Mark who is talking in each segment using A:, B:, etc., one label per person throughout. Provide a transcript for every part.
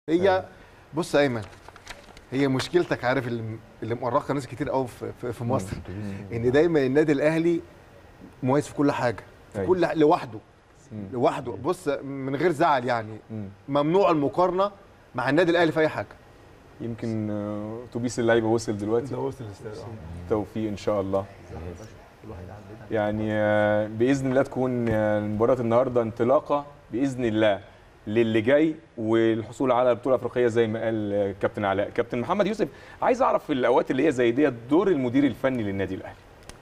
A: هي بص يا ايمن هي مشكلتك عارف اللي اللي مؤرقه ناس كتير قوي في, في, في مصر ان دايما النادي الاهلي مميز في كل حاجه في
B: أيوة.
A: كل لوحده
B: مم.
A: لوحده بص من غير زعل يعني
B: مم.
A: ممنوع المقارنه مع النادي الاهلي في اي حاجه
B: يمكن آه، اتوبيس اللعيبه وصل دلوقتي
C: وصل الاستاد
B: توفيق ان شاء الله يعني آه، باذن الله تكون آه، مباراه النهارده انطلاقه باذن الله للي جاي والحصول على البطوله الافريقيه زي ما قال آه، كابتن علاء كابتن محمد يوسف عايز اعرف في الاوقات اللي هي زي ديت دور المدير الفني للنادي الاهلي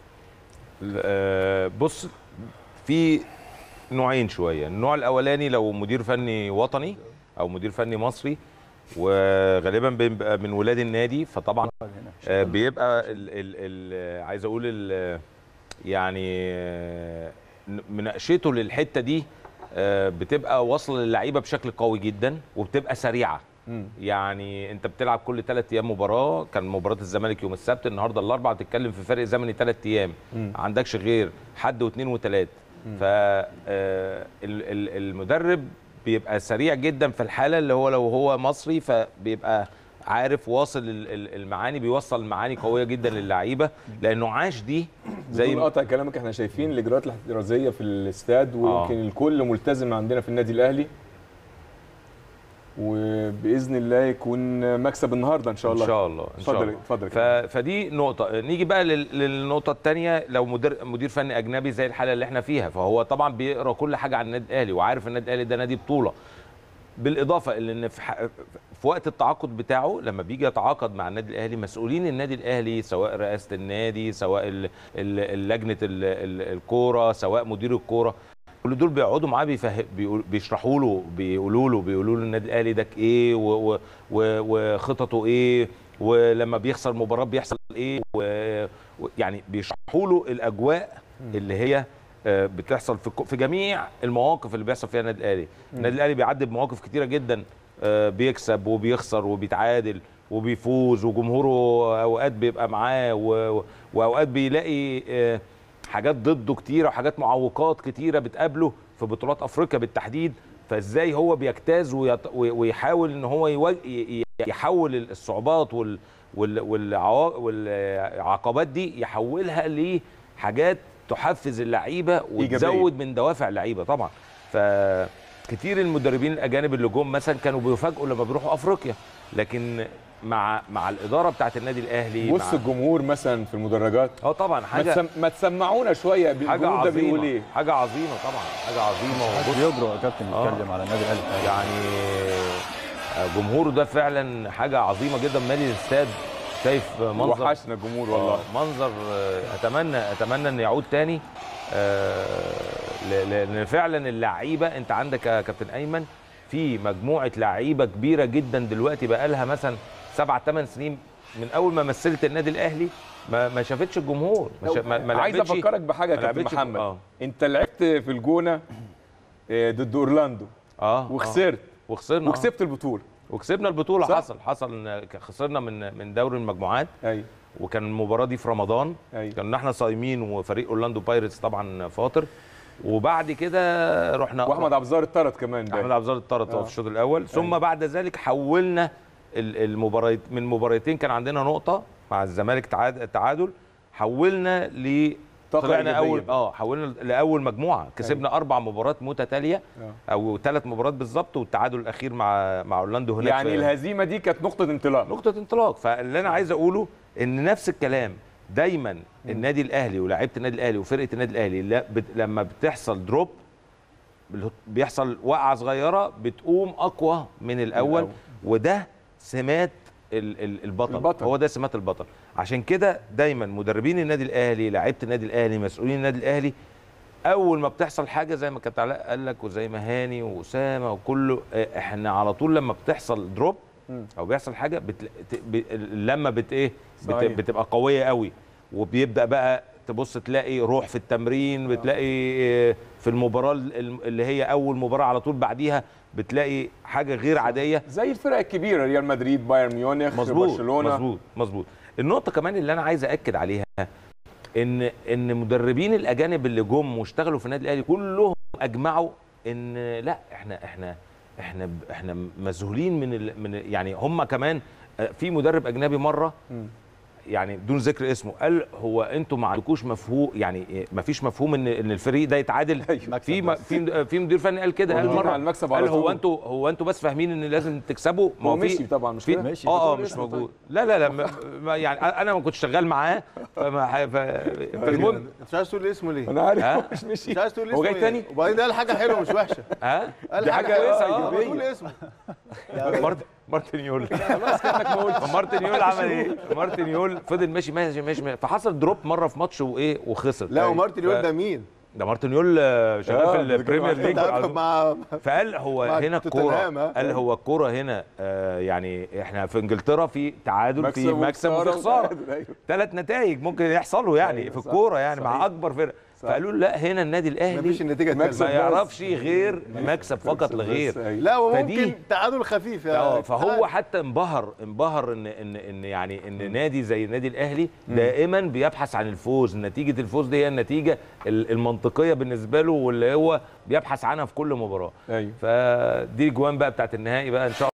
D: آه، بص في نوعين شويه النوع الاولاني لو مدير فني وطني او مدير فني مصري وغالبا بيبقى من ولاد النادي فطبعا آه، بيبقى ال ال ال عايز اقول ال يعني آه، مناقشته للحته دي آه، بتبقى واصله للعيبه بشكل قوي جدا وبتبقى سريعه
B: مم.
D: يعني انت بتلعب كل ثلاث ايام مباراه كان مباراه الزمالك يوم السبت النهارده الاربعاء بتتكلم في فرق زمني ثلاث ايام
B: مم.
D: ما عندكش غير حد واثنين وثلاث ف آه، ال- ال- المدرب بيبقى سريع جدا في الحاله اللي هو لو هو مصري فبيبقى عارف واصل ال- ال- المعاني بيوصل معاني قويه جدا للعيبه لانه عاش دي
B: زي
D: زي
B: ما قطع كلامك احنا شايفين الاجراءات الاحترازيه في الاستاد ويمكن الكل ملتزم عندنا في النادي الاهلي وباذن الله يكون مكسب النهارده ان شاء الله
D: ان شاء الله ان شاء
B: اتفضل
D: الله
B: اتفضل
D: ف... فدي نقطة نيجي بقى لل... للنقطة الثانية لو مدير مدير فني أجنبي زي الحالة اللي احنا فيها فهو طبعا بيقرا كل حاجة عن النادي الأهلي وعارف النادي الأهلي ده نادي بطولة بالإضافة إلى إن في, ح... في وقت التعاقد بتاعه لما بيجي يتعاقد مع النادي الأهلي مسؤولين النادي الأهلي سواء رئاسة النادي سواء ال... ال... لجنة ال... ال... الكورة سواء مدير الكورة كل دول بيقعدوا معاه بيفهم بيقول- بيشرحوا له بيقولوا له بيقولوا له النادي الاهلي ده ايه و- و- و- وخططه ايه ولما بيخسر مباراه بيحصل ايه و- ويعني بيشرحوا له الاجواء اللي هي آه، بتحصل في ك- في جميع المواقف اللي بيحصل فيها النادي الاهلي النادي الاهلي بيعدي بمواقف كتيره جدا آه، بيكسب وبيخسر وبيتعادل وبيفوز وجمهوره اوقات بيبقى معاه و- واوقات بيلاقي آه، حاجات ضده كتيره وحاجات معوقات كتيره بتقابله في بطولات افريقيا بالتحديد فازاي هو بيجتاز ويط... وي- ويحاول ان هو يواج... ي- ي- يحول الصعوبات وال... وال... والعوا... والعقبات دي يحولها لحاجات تحفز اللعيبه وتزود من دوافع اللعيبه طبعا فكتير المدربين الاجانب اللي جم مثلا كانوا بيفاجئوا لما بيروحوا افريقيا لكن مع مع الاداره بتاعت النادي الاهلي
B: بص
D: مع...
B: الجمهور مثلا في المدرجات
D: اه طبعا
B: ما,
D: حاجه
B: تسم... ما تسمعونا شويه
D: حاجه
B: الجمهور ده بيقول
D: عظيمه
B: ايه
D: حاجه عظيمه طبعا حاجه عظيمه وبص
C: بيجرؤ يا كابتن
D: آه.
C: يتكلم على النادي الاهلي
D: يعني جمهوره ده فعلا حاجه عظيمه جدا مالي الاستاد شايف منظر
B: وحشنا الجمهور والله
D: آه، منظر آه، اتمنى اتمنى ان يعود تاني آه، ل- لان فعلا اللعيبه انت عندك يا كابتن ايمن في مجموعه لعيبه كبيره جدا دلوقتي بقى لها مثلا سبع ثمان سنين من اول ما مثلت النادي الاهلي ما ما شافتش الجمهور ما, شا... ما, ما
B: عايز
D: لعبتش-
B: افكرك بحاجه يا
D: ما
B: كابتن
D: لعبتش-
B: محمد
D: اه
B: انت لعبت في الجونه آه، ضد اورلاندو
D: اه آه.
B: وخسرت
D: وخسرنا آه.
B: وكسبت البطوله
D: وكسبنا البطوله
B: صح؟
D: حصل حصل إن خسرنا من من دوري المجموعات
B: ايوه
D: وكان المباراه دي في رمضان
B: ايوه
D: كنا احنا صايمين وفريق اورلاندو بايرتس طبعا فاطر وبعد كده رحنا
B: واحمد عبد الظاهر اتطرد كمان ده
D: احمد عبد الظاهر اتطرد
B: آه.
D: في الشوط الاول ثم بعد ذلك حولنا ال- المباريات من مباراتين كان عندنا نقطه مع الزمالك تعاد- تعادل حولنا ل
B: طاقة
D: طلعنا
B: إيجابية.
D: اول اه حولنا لاول مجموعه كسبنا اربع مباريات متتاليه
B: آه.
D: او ثلاث مباريات بالظبط والتعادل الاخير مع مع اورلاندو هناك
B: يعني
D: في-
B: الهزيمه دي كانت نقطه انطلاق
D: نقطة انطلاق فاللي أنا عايز أقوله إن نفس الكلام دايما النادي الأهلي ولاعيبة النادي الأهلي وفرقة النادي الأهلي لا بت لما بتحصل دروب بيحصل وقعة صغيرة بتقوم أقوى من الأول
B: الأول.
D: وده سمات ال- ال- البطل.
B: البطل.
D: هو ده سمات البطل عشان كده دايما مدربين النادي الأهلي لاعيبة النادي الأهلي مسؤولين النادي الأهلي اول ما بتحصل حاجه زي ما كابتن علاء قال لك وزي ما هاني واسامه وكله آه، احنا على طول لما بتحصل دروب
B: مم.
D: او بيحصل حاجه بتل... ت- ب... اللمه بت ايه بت...
B: صحيح.
D: بتبقى قويه قوي وبيبدا بقى تبص تلاقي روح في التمرين بتلاقي آه، في المباراه ال- اللي هي اول مباراه على طول بعديها بتلاقي حاجه غير عاديه
B: زي الفرق الكبيره ريال مدريد بايرن ميونخ
D: مظبوط
B: برشلونه
D: مظبوط مظبوط النقطه كمان اللي انا عايز اكد عليها ان ان مدربين الاجانب اللي جم واشتغلوا في النادي الاهلي كلهم اجمعوا ان لا احنا احنا احنا ب- احنا مذهولين من ال... من ال- يعني هم كمان آه، في مدرب اجنبي مره يعني بدون ذكر اسمه قال هو انتوا ما عندكوش مفهوم يعني ما فيش مفهوم ان ان الفريق ده يتعادل في م- في في مدير فني قال كده قال
B: واخدين
D: مره
B: على المكسب
D: قال
B: على
D: هو
B: طول.
D: انتوا هو انتوا بس فاهمين ان لازم تكسبوا
B: هو
D: في-
B: مشي طبعا مش
D: في
B: كده؟
C: ماشي.
D: اه اه
B: بتقول
D: مش
B: اسمه
D: موجود لا لا لا ما- ما يعني انا ما كنتش شغال معاه فما ح- ف- فالمهم
A: انت مش عايز تقول اسمه ليه؟
B: انا عارف
D: ها؟
B: هو مش مشي
A: مش عايز تقول
B: هو
A: اسمه
B: جاي
A: إيه؟
B: تاني
A: وبعدين ده قال حاجه حلوه مش وحشه
D: ها
A: قال
B: دي
A: حاجه
B: حاجة
A: كويسه
B: آه،
A: اه
B: إيجابية.
A: تقول اسمه
D: مارتن مارتن يول مارتن يول عمل ايه؟ مارتن يول فضل ماشي ماشي ماشي ماشي. فحصل دروب مره في ماتش وايه وخسر
A: لا
D: ف-
A: ومارتن يقول ده مين؟
D: ده مارتن يول آه، شغال
B: آه،
D: في
B: ده
D: البريمير
B: بيتكلم
D: ليج
A: انت مع
D: فقال هو
A: مع
D: هنا الكوره
A: توتنهام، ها؟
D: قال هو الكوره هنا آه يعني احنا في انجلترا في تعادل في
B: مكسب
D: مكسب
B: وخسارة
D: وفي خساره
B: وتعادل، أيوه.
D: ثلاث نتائج ممكن يحصلوا يعني
B: أيوه،
D: في
B: صح،
D: الكوره يعني مع
B: صحيح.
D: اكبر فرق فقالوا له لا هنا النادي
A: مفيش
D: الاهلي
A: النتيجه
B: مكسب
A: التالتة.
D: ما يعرفش غير مكسب فقط لا غير
B: بس، أيوه.
A: لا وممكن
D: فدي-
A: تعادل خفيف
D: اه
A: يعني
D: فهو حتى انبهر انبهر ان ان ان يعني ان نادي زي النادي الاهلي دائما بيبحث عن الفوز نتيجه الفوز دي هي النتيجه ال- المنطقيه بالنسبه له واللي هو بيبحث عنها في كل مباراه
B: ايوه
D: فدي الجوان بقى بتاعت النهائي بقى ان شاء